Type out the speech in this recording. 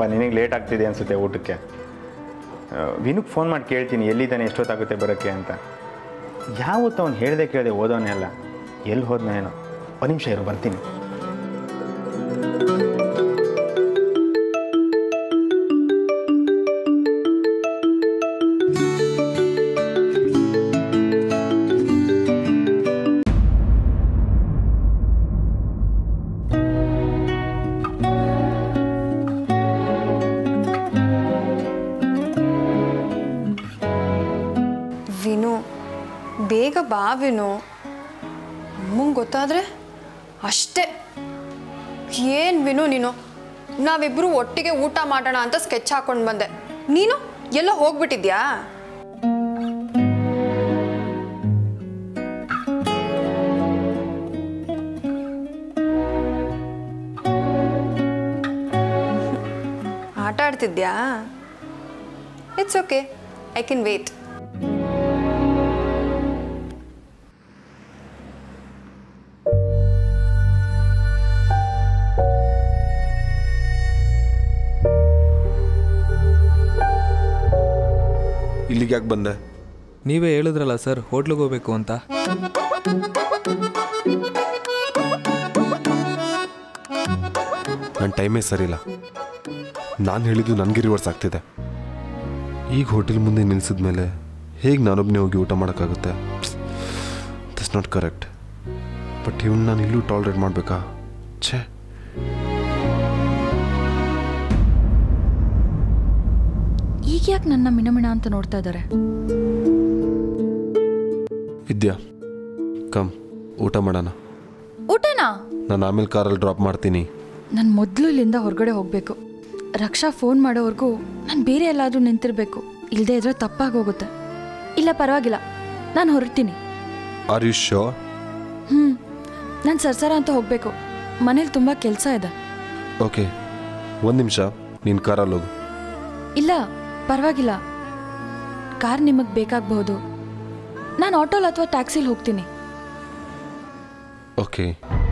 ಏನಪ್ಪ ನಿನಗೆ ಲೇಟ್ ಆಗ್ತಿದೆ ಅನಿಸುತ್ತೆ ಊಟಕ್ಕೆ ವಿನುಗೆ ಫೋನ್ ಮಾಡಿ ಕೇಳ್ತೀನಿ ಎಲ್ಲಿದ್ದಾನೆ ಎಷ್ಟೊತ್ತಾಗುತ್ತೆ ಬರೋಕ್ಕೆ ಅಂತ ಯಾವತ್ತು ಅವ್ನು ಹೇಳ್ದೆ ಕೇಳದೆ ಓದೋನೇ ಅಲ್ಲ ಎಲ್ಲಿ ಹೋದ್ನೋ ಏನೋ ಒಂದು ನಿಮಿಷ ಇರು ಬರ್ತೀನಿ ವಿನು ಬೇಗ ಬಾ ವಿನು ಅಮ್ಮಂಗೆ ಗೊತ್ತಾದ್ರೆ ಅಷ್ಟೇ ಏನು ವಿನು ನೀನು ನಾವಿಬ್ರು ಒಟ್ಟಿಗೆ ಊಟ ಮಾಡೋಣ ಅಂತ ಸ್ಕೆಚ್ ಹಾಕೊಂಡು ಬಂದೆ ನೀನು ಎಲ್ಲ ಹೋಗ್ಬಿಟ್ಟಿದ್ಯಾ ಆಟ ಆಡ್ತಿದ್ಯಾ it's okay I can wait ಇಲ್ಲಿಗೆ ಯಾಕೆ ಬಂದೆ ನೀವೇ ಹೇಳಿದ್ರಲ್ಲ ಸರ್ ಹೋಟ್ಲಿಗೆ ಹೋಗ್ಬೇಕು ಅಂತ ನನ್ನ ಟೈಮೇ ಸರಿಯಿಲ್ಲ ನಾನು ಹೇಳಿದ್ದು ನನಗೆ ರಿವರ್ಸ್ ಆಗ್ತಿದೆ ಈಗ ಹೋಟೆಲ್ ಮುಂದೆ ನಿಲ್ಸಿದ ಮೇಲೆ ಹೇಗೆ ನಾನೊಬ್ಬನೇ ಹೋಗಿ ಊಟ ಮಾಡೋಕ್ಕಾಗುತ್ತೆ ದಟ್ಸ್ ನಾಟ್ ಕರೆಕ್ಟ್ ಬಟ್ ಇವ್ನು ನಾನು ಇಲ್ಲೂ ಟಾಲ್ರೇಟ್ ಮಾಡಬೇಕಾ ಛೇ ಈಗ ಯಾಕೆ ನನ್ನ ಮಿಣಮಿಣ ಅಂತ ನೋಡ್ತಾ ಇದ್ದಾರೆ ವಿದ್ಯಾ ಕಮ್ ಊಟ ಮಾಡೋಣ ಊಟನಾ ನಾನು ಆಮೇಲೆ ಕಾರಲ್ಲಿ ಡ್ರಾಪ್ ಮಾಡ್ತೀನಿ ನಾನು ಮೊದಲು ಇಲ್ಲಿಂದ ಹೊರಗಡೆ ಹೋಗಬೇಕು ರಕ್ಷಾ ಫೋನ್ ಮಾಡೋವರೆಗೂ ನಾನು ಬೇರೆ ಎಲ್ಲಾದರೂ ನಿಂತಿರಬೇಕು ಇಲ್ಲದೆ ಇದ್ರೆ ತಪ್ಪಾಗಿ ಹೋಗುತ್ತೆ ಇಲ್ಲ ಪರವಾಗಿಲ್ಲ ನಾನು ಹೊರಡ್ತೀನಿ ಆರ್ ಯು ಶೋ ಹ್ಞೂ ನಾನು ಸರ್ಸರ ಅಂತ ಹೋಗಬೇಕು ಮನೇಲಿ ತುಂಬ ಕೆಲಸ ಇದೆ ಓಕೆ ಒಂದು ನಿಮಿಷ ನೀನು ಕಾರಲ್ಲಿ ಹೋಗು ಇಲ್ಲ ಪರವಾಗಿಲ್ಲ ಕಾರ್ ನಿಮಗೆ ಬೇಕಾಗಬಹುದು ನಾನು ಆಟೋಲ್ ಅಥವಾ ಟ್ಯಾಕ್ಸಿಲಿ ಹೋಗ್ತೀನಿ ಓಕೆ